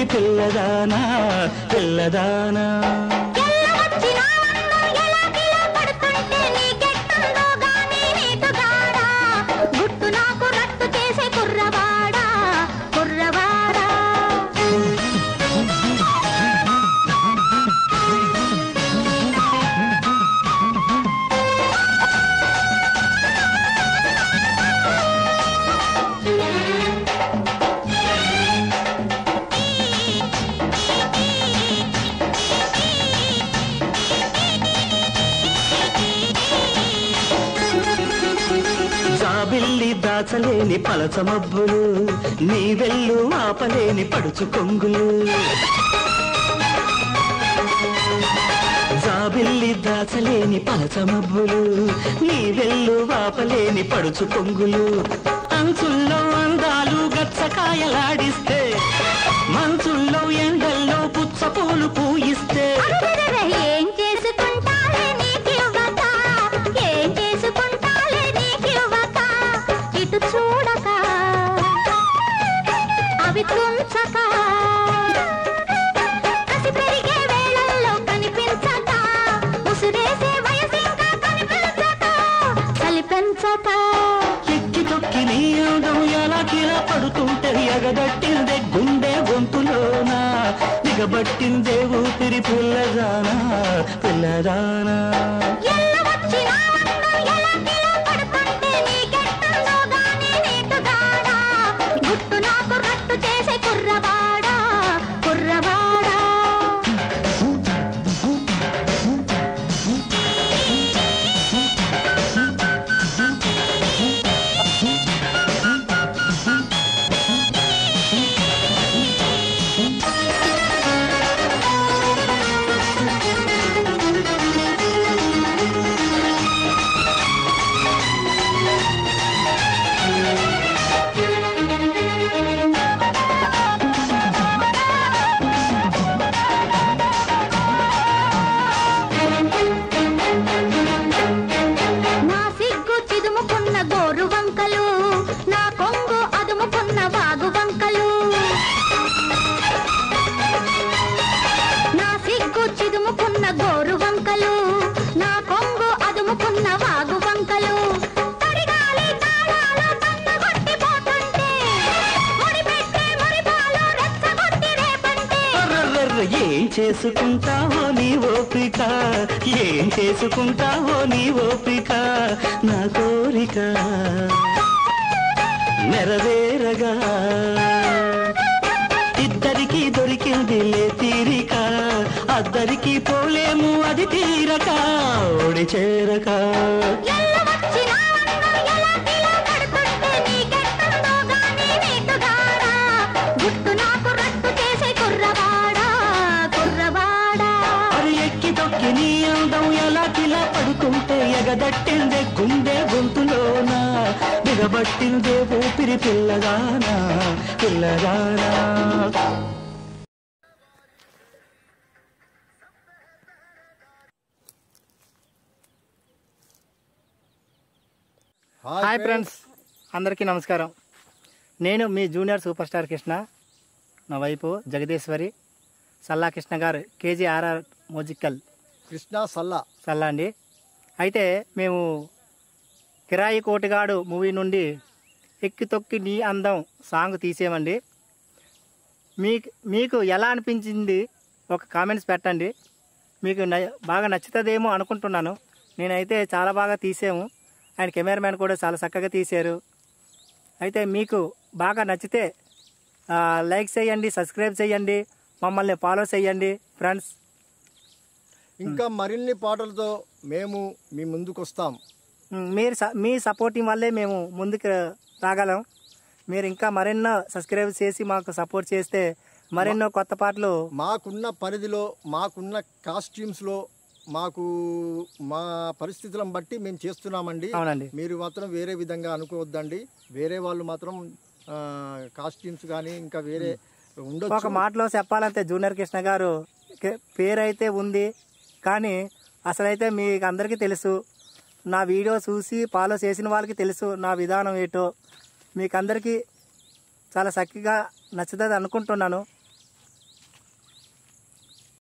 పిల్లదానా పిల్లదానా ఎల్లవచ్చినా వన్ను ఎలాగిలా పడుతుంటే నీకెట్టుందో గానీ నీటుగాడా. గుట్టు నాకు రట్టు చేసే కుర్రవాడా కుర్రవాడా జాబిల్లి దాచలేని పలచ మబ్బులు నీ వెళ్ళు ఆపలేని పడుచు కొంగులు జాబిల్లి దాచలేని పలచ మబ్బులు నీ వెళ్ళు ఆపలేని పడుచు కొంగులు అంచుల్లో అందాలు గచ్చకాయలాడిస్తే మంచుల్లో ఎండల్లో పుచ్చ పూలు పూయిస్తే అరెరెరె, ఏం చేసుకుంటాలే నీకివ్వక ఏం చేసుకుంటాలే నీకివ్వక ఇటు చూడక అవి తుంచక కసి పెరిగే వేళల్లో కనిపించక ఉసిరేసే వయసింకా కనిపించక చలి పెంచక ఎక్కి తొక్కి నీ అందం ఎలా కిలా పడుతుంటే ఎగదట్టిందే గుండె గొంతులోన దిగబట్టిందే ఊపిరి పిల్లదానా పిల్లదానా ఎల్లవచ్చినా వన్ను ఎలాగిలా పడుతుంటే నీకెట్టుందో గానీ నీటుగాడా. గుట్టు నాకు రట్టు చేసే కుర్రవాడా కుర్రవాడా నా సిగ్గు చిదుముకున్న గోరు వంకలు నా కొంగు అదుముకున్న వాగు వంకలు నా సిగ్గు చిదుముకున్న గోరు వంకలు నా కొంగు అదుముకున్న వాగు వంకలు తడిగాలి తాళాలు తన్నగొట్టిపోతుంటే, ముడిపెట్టే మురిపాలు రెచ్చగొట్టి రేపంటే అర్రర్రర్ర, ఏం చేసుకుంటావో నీ ఓపిక ఏం చేసుకుంటావో నీ ఓపిక నా కోరిక నెరవేరగా ఇద్దరికి దొరికిందిలే తీరిక అద్దరికి పోలేము అది తీరక ఓడి చేరక ఎల్లవచ్చినా వన్ను ఎలాగిలా పడుతుంటే నీకెట్టుందో గానీ నీటుగాడా. గుట్టు నాకు రట్టు చేసే కుర్రవాడా కుర్రవాడా అది ఎక్కి తొక్కి నీ అందం ఎలా కిలా పడుతుంటే ఎగదట్టిందే గుండె గొంతులోన దిగబట్టిందే ఊపిరి పిల్లగానా పిల్లగానా హాయ్ ఫ్రెండ్స్ అందరికీ నమస్కారం నేను మీ జూనియర్ సూపర్ స్టార్ కృష్ణ నా వైపు జగదీశ్వరి సల్లా కృష్ణ గారు కేజీఆర్ఆర్ మ్యూజికల్ కృష్ణ సల్లా సల్లా అండి అయితే మేము కిరాయి కోటిగాడు మూవీ నుండి ఎక్కి తొక్కి నీ అందం సాంగ్ తీసేమండి మీకు మీకు ఎలా అనిపించింది ఒక కామెంట్స్ పెట్టండి మీకు న- బాగా నచ్చుతుందేమో అనుకుంటున్నాను నేనైతే చాలా బాగా తీసాము ఆయన కెమెరామ్యాన్ కూడా చాలా చక్కగా తీశారు అయితే మీకు బాగా నచ్చితే ఆ, లైక్ చేయండి సబ్స్క్రైబ్ చేయండి మమ్మల్ని ఫాలో చేయండి ఫ్రెండ్స్ ఇంకా మరిన్ని పాటలతో మేము మీ ముందుకు వస్తాం ఉమ్, మీరు స- మీ సపోర్టింగ్ వల్లే మేము ముందుకు రాగలం మీరు ఇంకా మరెన్నో సబ్స్క్రైబ్ చేసి మాకు సపోర్ట్ చేస్తే మరెన్నో కొత్త పాటలు మాకున్న పరిధిలో మాకున్న కాస్ట్యూమ్స్లో మాకు మా పరిస్థితులను బట్టి మేము చేస్తున్నామండి అవునండి మీరు మాత్రం వేరే విధంగా అనుకోవద్దండి వేరే వాళ్ళు మాత్రం కాస్ట్యూమ్స్ కానీ ఇంకా వేరే ఒక ఉండొచ్చు మాటలో చెప్పాలంటే జూనియర్ కృష్ణ గారు కే- పేరైతే ఉంది కానీ అసలైతే మీకు అందరికీ తెలుసు నా వీడియో చూసి ఫాలో చేసిన వాళ్ళకి తెలుసు నా విధానం ఏంటో మీకు అందరికీ చాలా చక్కగా నచ్చుతుంది అనుకుంటున్నాను